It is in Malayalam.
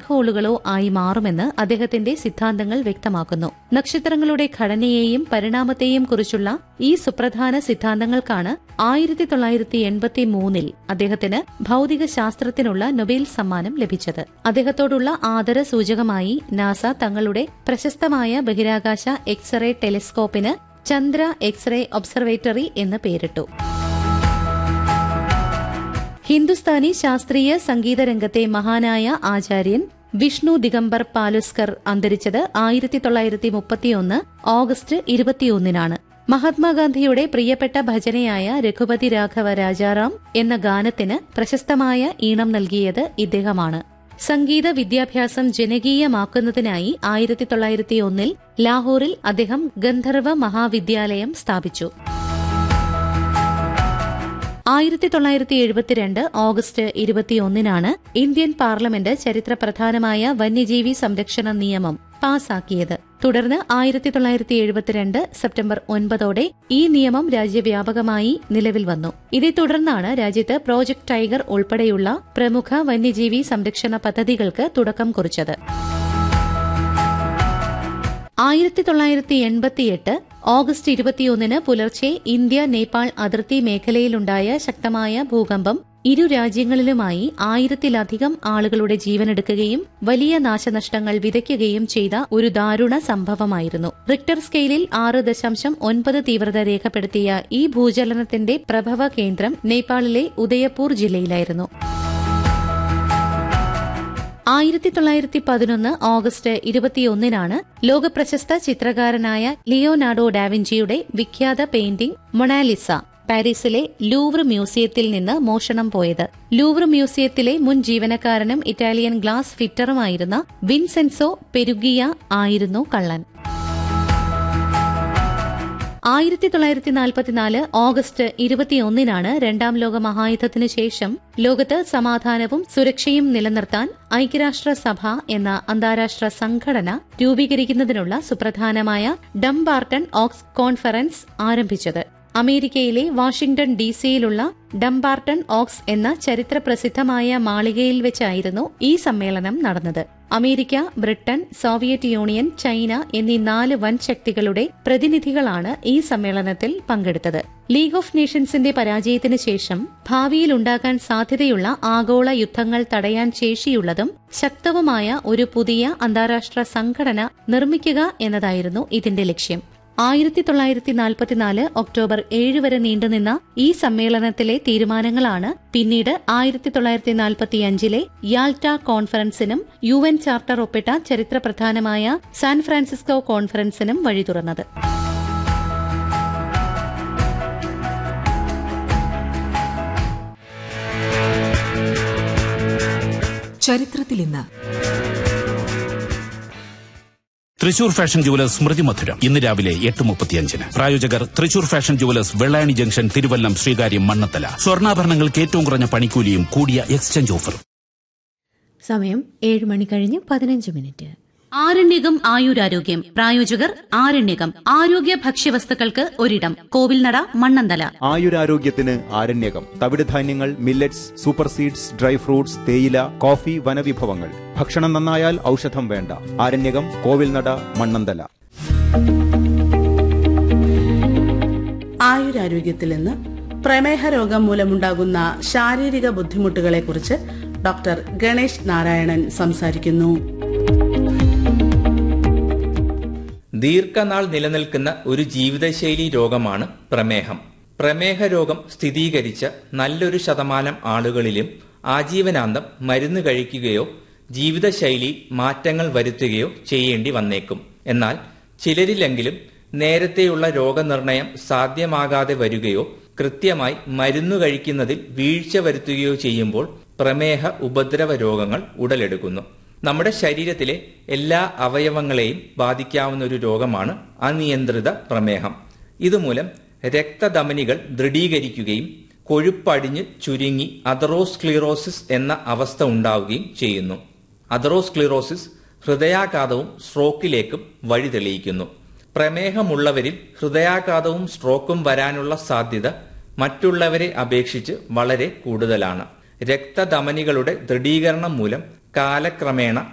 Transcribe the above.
ബ്ലാക്ക് ഹോളുകളോ ആയി മാറുമെന്ന് അദ്ദേഹത്തിന്റെ സിദ്ധാന്തങ്ങൾ വ്യക്തമാക്കുന്നു നക്ഷത്രങ്ങളുടെ ഘടനയെയും പരിണാമത്തെയും കുറിച്ചുള്ള ഈ സുപ്രധാന സിദ്ധാന്തങ്ങൾക്കാണ് ആയിരത്തി തൊള്ളായിരത്തി എൺപത്തി മൂന്നിൽ അദ്ദേഹത്തിന് ഭൌതിക ശാസ്ത്രത്തിനുള്ള നൊബേൽ സമ്മാനം ലഭിച്ചത് അദ്ദേഹത്തോടുള്ള ആദര സൂചകമായി നാസ തങ്ങളുടെ പ്രശസ്തമായ ബഹിരാകാശ എക്സ്റേ ടെലിസ്കോപ്പിന് ചന്ദ്ര എക്സ്റേ ഒബ്സർവേറ്ററി എന്ന് പേരിട്ടു ഹിന്ദുസ്ഥാനി ശാസ്ത്രീയ സംഗീത രംഗത്തെ മഹാനായ ആചാര്യൻ വിഷ്ണു ദിഗംബർ പാലുസ്കർ അന്തരിച്ചത് ആയിരത്തി തൊള്ളായിരത്തി മുപ്പത്തിയൊന്ന് ഓഗസ്റ്റ് ഇരുപത്തിയൊന്നിനാണ് മഹാത്മാഗാന്ധിയുടെ പ്രിയപ്പെട്ട ഭജനയായ രഘുപതി രാഘവ രാജാറാം എന്ന ഗാനത്തിന് പ്രശസ്തമായ ഈണം നൽകിയത് ഇദ്ദേഹമാണ് സംഗീത വിദ്യാഭ്യാസം ജനകീയമാക്കുന്നതിനായി ആയിരത്തി തൊള്ളായിരത്തി ഒന്നിൽ ലാഹോറിൽ അദ്ദേഹം ഗന്ധർവ മഹാവിദ്യാലയം സ്ഥാപിച്ചു ആയിരത്തി തൊള്ളായിരത്തി എഴുപത്തിരണ്ട് ഓഗസ്റ്റ് ഇരുപത്തിയൊന്നിനാണ് ഇന്ത്യൻ പാർലമെന്റ് ചരിത്രപ്രധാനമായ വന്യജീവി സംരക്ഷണ നിയമം പാസാക്കിയത് തുടർന്ന് ആയിരത്തി തൊള്ളായിരത്തി എഴുപത്തിരണ്ട് സെപ്റ്റംബർ ഒൻപതോടെ ഈ നിയമം രാജ്യവ്യാപകമായി നിലവിൽ വന്നു ഇതേ തുടർന്നാണ് രാജ്യത്ത് പ്രോജക്ട് ടൈഗർ ഉൾപ്പെടെയുള്ള പ്രമുഖ വന്യജീവി സംരക്ഷണ പദ്ധതികൾക്ക് തുടക്കം കുറിച്ചത് ആയിരത്തി തൊള്ളായിരത്തി എൺപത്തിയെട്ട് ഓഗസ്റ്റ് ഇരുപത്തിയൊന്നിന് പുലർച്ചെ ഇന്ത്യ നേപ്പാൾ അതിർത്തി മേഖലയിലുണ്ടായ ശക്തമായ ഭൂകമ്പം ഇരു രാജ്യങ്ങളിലുമായി ആയിരത്തിലധികം ആളുകളുടെ ജീവനെടുക്കുകയും വലിയ നാശനഷ്ടങ്ങൾ വിതയ്ക്കുകയും ചെയ്ത ഒരു ദാരുണ സംഭവമായിരുന്നു റിക്ടർ സ്കെയിലിൽ ആറ് ദശാംശം ഒൻപത് തീവ്രത രേഖപ്പെടുത്തിയ ഈ ഭൂചലനത്തിന്റെ പ്രഭവ കേന്ദ്രം നേപ്പാളിലെ ഉദയപൂർ ജില്ലയിലായിരുന്നു ആയിരത്തി തൊള്ളായിരത്തി പതിനൊന്ന് ഓഗസ്റ്റ് ഇരുപത്തിയൊന്നിനാണ് ലോകപ്രശസ്ത ചിത്രകാരനായ ലിയോനാർഡോ ഡാവിഞ്ചിയുടെ വിഖ്യാത പെയിന്റിംഗ് മൊണാലിസ പാരീസിലെ ലൂവർ മ്യൂസിയത്തിൽ നിന്ന് മോഷണം പോയത് ലൂവർ മ്യൂസിയത്തിലെ മുൻ ജീവനക്കാരനും ഇറ്റാലിയൻ ഗ്ലാസ് ഫിറ്ററുമായിരുന്ന വിൻസെൻസോ പെരുഗിയ ആയിരുന്നു കള്ളൻ ആയിരത്തി തൊള്ളായിരത്തി നാൽപ്പത്തിനാല് ഓഗസ്റ്റ് ഇരുപത്തിയൊന്നിനാണ് രണ്ടാം ലോക മഹായുദ്ധത്തിനു ശേഷം ലോകത്ത് സമാധാനവും സുരക്ഷയും നിലനിർത്താൻ ഐക്യരാഷ്ട്രസഭ എന്ന അന്താരാഷ്ട്ര സംഘടന രൂപീകരിക്കുന്നതിനുള്ള സുപ്രധാനമായ ഡംബാർട്ടൺ ഓക്സ് കോൺഫറൻസ് ആരംഭിച്ചത് അമേരിക്കയിലെ വാഷിംഗ്ടൺ ഡി സിയിലുള്ള ഡംബാർട്ടൺ ഓക്സ് എന്ന ചരിത്രപ്രസിദ്ധമായ മാളികയിൽ വെച്ചായിരുന്നു ഈ സമ്മേളനം നടന്നത് America Britain Soviet Union China എന്നീ നാല് വൻ ശക്തികളുടെ പ്രതിനിധികളാണ് ഈ സമ്മേളനത്തിൽ പങ്കെടുത്തത് ലീഗ് ഓഫ് നേഷൻസിന്റെ പരാജയത്തിന് ശേഷം ഭാവിയിൽ ഉണ്ടാകാൻ സാധ്യതയുള്ള ആഗോള യുദ്ധങ്ങൾ തടയാൻ ശേഷിയുള്ളതും ശക്തവുമായ ഒരു പുതിയ അന്താരാഷ്ട്ര സംഘടന നിർമ്മിക്കുക എന്നതായിരുന്നു ഇതിന്റെ ലക്ഷ്യം ആയിരത്തി തൊള്ളായിരത്തി നാൽപ്പത്തിനാല് ഒക്ടോബർ ഏഴ് വരെ നീണ്ടുനിന്ന ഈ സമ്മേളനത്തിലെ തീരുമാനങ്ങളാണ് പിന്നീട് ആയിരത്തി തൊള്ളായിരത്തി നാൽപ്പത്തിയഞ്ചിലെ യാൽട്ട കോൺഫറൻസിനും യു എൻ ചാർട്ടർ ഒപ്പിട്ട ചരിത്രപ്രധാനമായ സാൻ ഫ്രാൻസിസ്കോ കോൺഫറൻസിനും വഴി തുറന്നത് ചരിത്രത്തിൽ ഇന്ന് തൃശൂർ ഫാഷൻ ജുവലേഴ്സ് സ്മൃതി മധുരം ഇന്ന് രാവിലെ എട്ട് മുപ്പത്തിയഞ്ചിന് പ്രായോജകർ Thrissur fashion jewellers Vellayani junction Thiruvallam Sreekaryam Mannanthala സ്വർണ്ണാഭരണങ്ങൾക്ക് ഏറ്റവും കുറഞ്ഞ പണിക്കൂലിയും കൂടിയ എക്സ്ചേഞ്ച് ഓഫറും സമയം ഏഴ് മണി കഴിഞ്ഞ് പതിനഞ്ച് മിനിറ്റ് ആരണ്യകം ആയുരാരോഗ്യം പ്രായോജകർ ആരണ്യകം ആരോഗ്യ ഭക്ഷ്യവസ്തുക്കൾക്ക് ഒരിടം കോവിൽനട മണ്ണന്തല ആയുരാരോഗ്യത്തിന് ആരണ്യകം തവിടുധാന്യങ്ങൾ millets super seeds dry fruits തേയില കോഫി വനവിഭവങ്ങൾ ഭക്ഷണം നന്നായാൽ ഔഷധം വേണ്ട ആരണ്യകം കോവിൽനട മണ്ണന്തല ആയുരാരോഗ്യത്തിൽ നിന്ന് പ്രമേഹ രോഗം മൂലമുണ്ടാകുന്ന ശാരീരിക ബുദ്ധിമുട്ടുകളെക്കുറിച്ച് ഡോക്ടർ ഗണേഷ് നാരായണൻ സംസാരിക്കുന്നു ദീർഘനാൾ നിലനിൽക്കുന്ന ഒരു ജീവിതശൈലി രോഗമാണ് പ്രമേഹം പ്രമേഹ രോഗം സ്ഥിരീകരിച്ച നല്ലൊരു ശതമാനം ആളുകളിലും ആജീവനാന്തം മരുന്ന് കഴിക്കുകയോ ജീവിതശൈലി മാറ്റങ്ങൾ വരുത്തുകയോ ചെയ്യേണ്ടി വന്നേക്കും എന്നാൽ ചിലരിലെങ്കിലും നേരത്തെയുള്ള രോഗനിർണയം സാധ്യമാകാതെ വരികയോ കൃത്യമായി മരുന്ന് കഴിക്കുന്നതിൽ വീഴ്ച വരുത്തുകയോ ചെയ്യുമ്പോൾ പ്രമേഹ ഉപദ്രവ രോഗങ്ങൾ ഉടലെടുക്കുന്നു നമ്മുടെ ശരീരത്തിലെ എല്ലാ അവയവങ്ങളെയും ബാധിക്കാവുന്ന ഒരു രോഗമാണ് അനിയന്ത്രിത പ്രമേഹം ഇതുമൂലം രക്തധമനികൾ ദൃഢീകരിക്കുകയും കൊഴുപ്പടിഞ്ഞ് ചുരുങ്ങി അതറോസ്ക്ലീറോസിസ് എന്ന അവസ്ഥ ഉണ്ടാവുകയും ചെയ്യുന്നു അതറോസ്ക്ലീറോസിസ് ഹൃദയാഘാതവും സ്ട്രോക്കിലേക്കും വഴി തെളിയിക്കുന്നു പ്രമേഹമുള്ളവരിൽ ഹൃദയാഘാതവും സ്ട്രോക്കും വരാനുള്ള സാധ്യത മറ്റുള്ളവരെ അപേക്ഷിച്ച് വളരെ കൂടുതലാണ് രക്തധമനികളുടെ ദൃഢീകരണം മൂലം കാലക്രമേണ